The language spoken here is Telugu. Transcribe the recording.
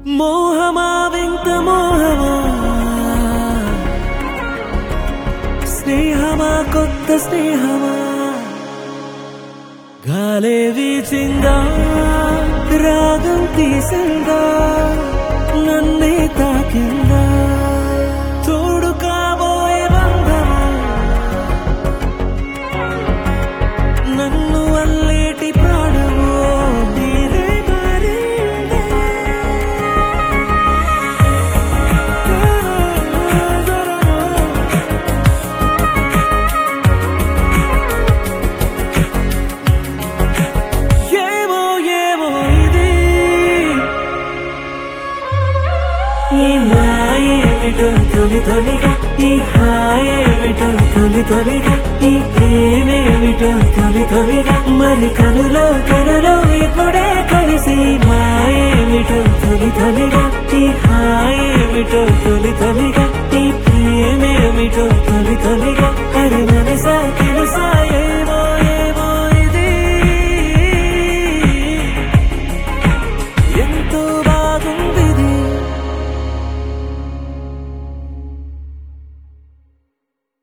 మోహమా వింత మోహమా స్నేహమా కొత్త స్నేహమా గాలే వీచిందా రాగం తీసిందా నన్నే తాకిందా తోడు కాబోయే బంధమా నన్ను అల్లేటి ప్రాణము నీరే మారిందే ఏమో ఏమో ఇది ఈ మాయేమిటో తొలి తొలిగా ఈ హాయేమిటో తొలి తొలిగా ఈ ప్రేమేమిటో తొలి తొలిగా మరి కనులో కనులో ఇప్పుడే కలిసి మాయే